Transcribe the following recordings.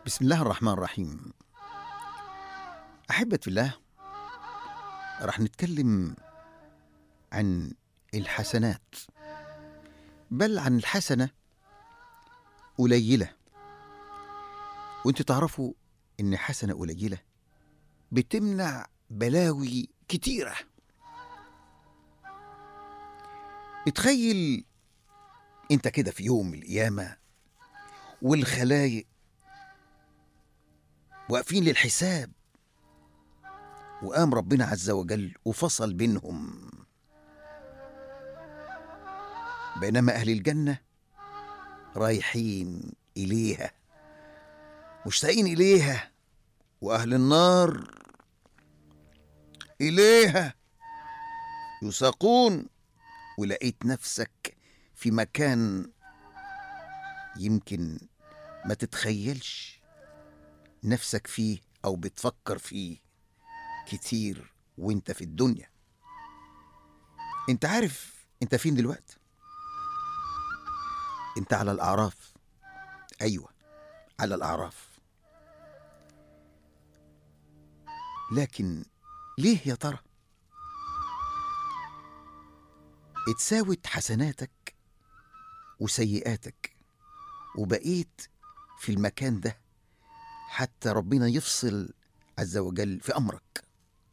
بسم الله الرحمن الرحيم أحبة الله راح نتكلم عن الحسنات بل عن الحسنة قليلة وانتوا تعرفوا ان حسنة قليلة بتمنع بلاوي كتيرة اتخيل انت كده في يوم من القيامة والخلايق واقفين للحساب وقام ربنا عز وجل وفصل بينهم بينما أهل الجنة رايحين إليها مشتاقين إليها وأهل النار إليها يساقون ولقيت نفسك في مكان يمكن ما تتخيلش نفسك فيه أو بتفكر فيه كتير وانت في الدنيا انت عارف انت فين دلوقتي انت على الأعراف أيوة على الأعراف لكن ليه يا ترى اتساوت حسناتك وسيئاتك وبقيت في المكان ده حتى ربنا يفصل عز وجل في أمرك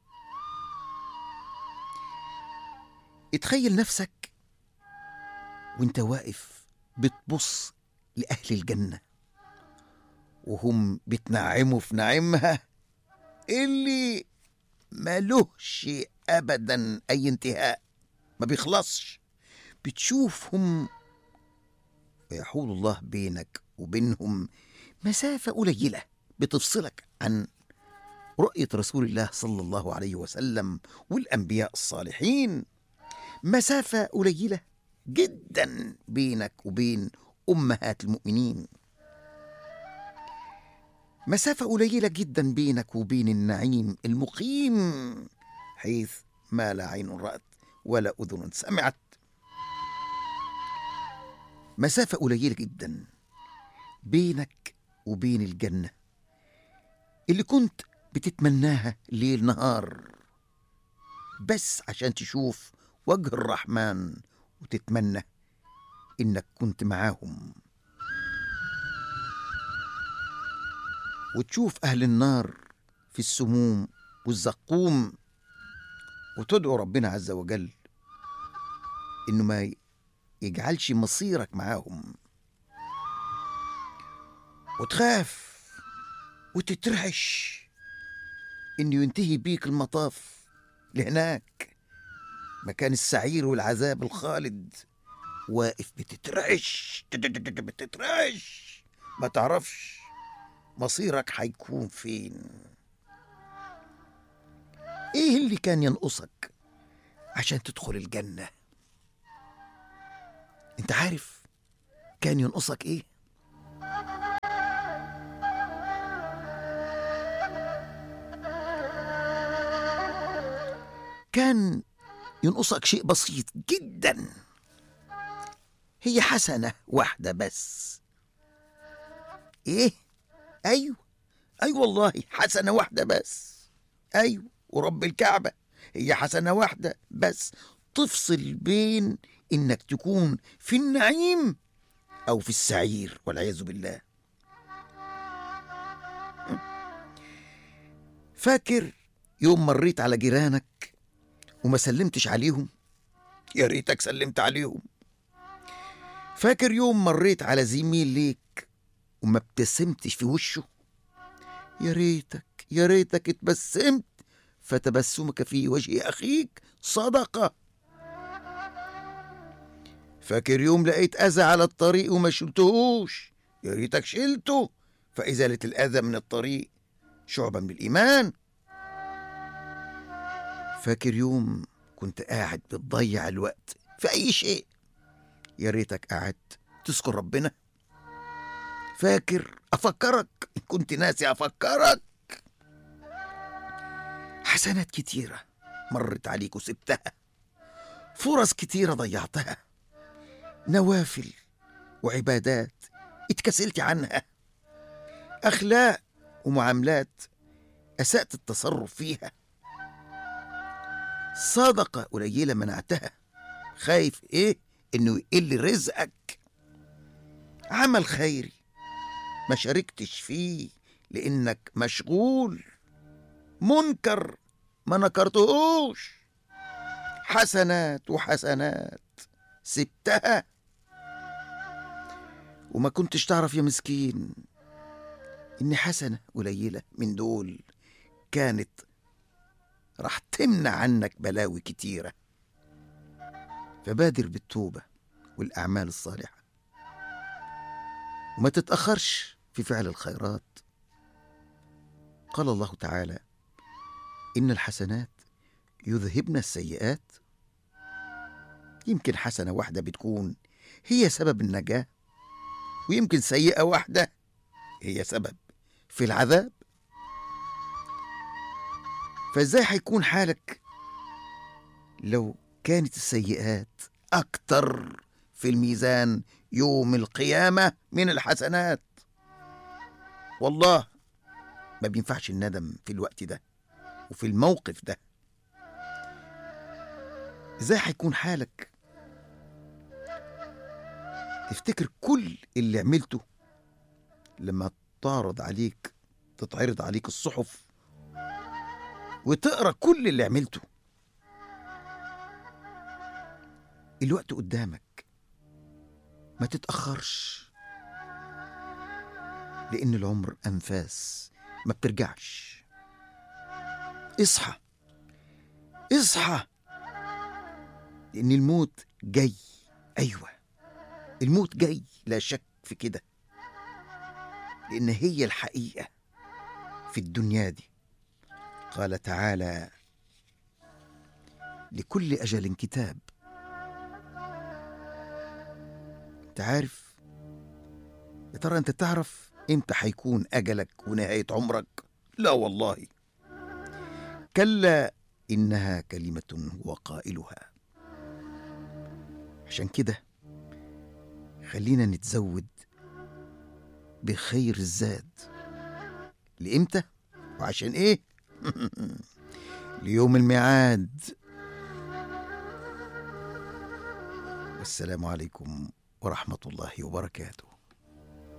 اتخيل نفسك وانت واقف بتبص لأهل الجنة وهم بتنعموا في نعيمها اللي ملوش أبدا أي انتهاء ما بيخلصش بتشوفهم ويحول الله بينك وبينهم مسافة قليلة بتفصلك عن رؤية رسول الله صلى الله عليه وسلم والأنبياء الصالحين مسافة قليلة جدا بينك وبين أمهات المؤمنين مسافة قليلة جدا بينك وبين النعيم المقيم حيث ما لا عين رأت ولا أذن سمعت مسافة قليلة جدا بينك وبين الجنة اللي كنت بتتمناها ليل نهار بس عشان تشوف وجه الرحمن وتتمنى انك كنت معاهم وتشوف اهل النار في السموم والزقوم وتدعو ربنا عز وجل انه ما يجعلش مصيرك معاهم وتخاف وتترعش انه ينتهي بيك المطاف لهناك مكان السعير والعذاب الخالد واقف بتترعش بتترعش ما تعرفش مصيرك هيكون فين ايه اللي كان ينقصك عشان تدخل الجنة انت عارف كان ينقصك ايه كان ينقصك شيء بسيط جدا هي حسنة واحدة بس ايه ايوه ايوه والله حسنة واحدة بس ايوه ورب الكعبة هي حسنة واحدة بس تفصل بين انك تكون في النعيم او في السعير والعياذ بالله فاكر يوم مريت على جيرانك وما سلمتش عليهم يا ريتك سلمت عليهم فاكر يوم مريت على زميل ليك وما ابتسمتش في وشه يا ريتك يا ريتك اتبسمت فتبسمك في وجه اخيك صدقه فاكر يوم لقيت اذى على الطريق وما شلتهوش يا ريتك شلته فازاله الاذى من الطريق شعبه من الايمان فاكر يوم كنت قاعد بتضيع الوقت في أي شيء يا ريتك قعدت تذكر ربنا فاكر أفكرك إن كنت ناسي أفكرك حسنات كتيرة مرت عليك وسبتها فرص كتيرة ضيعتها نوافل وعبادات اتكسلت عنها أخلاق ومعاملات أسأت التصرف فيها صدقة قليلة منعتها خايف إيه إنه يقل رزقك عمل خيري ما شاركتش فيه لأنك مشغول منكر ما نكرتهوش حسنات وحسنات سبتها وما كنتش تعرف يا مسكين إن حسنة قليلة من دول كانت راح تمنع عنك بلاوي كتيرة فبادر بالتوبة والأعمال الصالحة وما تتأخرش في فعل الخيرات قال الله تعالى إن الحسنات يذهبن السيئات يمكن حسنة واحدة بتكون هي سبب النجاة ويمكن سيئة واحدة هي سبب في العذاب فازاي هيكون حالك لو كانت السيئات أكتر في الميزان يوم القيامة من الحسنات والله ما بينفعش الندم في الوقت ده وفي الموقف ده ازاي هيكون حالك تفتكر كل اللي عملته لما تعرض عليك تتعرض عليك الصحف وتقرا كل اللي عملته الوقت قدامك ما تتأخرش لأن العمر أنفاس ما بترجعش اصحى اصحى لأن الموت جاي أيوة الموت جاي لا شك في كده لأن هي الحقيقة في الدنيا دي قال تعالى لكل أجل كتاب انت عارف يا ترى انت تعرف امتى هيكون اجلك ونهايه عمرك لا والله كلا انها كلمه هو قائلها عشان كده خلينا نتزود بخير الزاد لامتى وعشان ايه ليوم الميعاد والسلام عليكم ورحمه الله وبركاته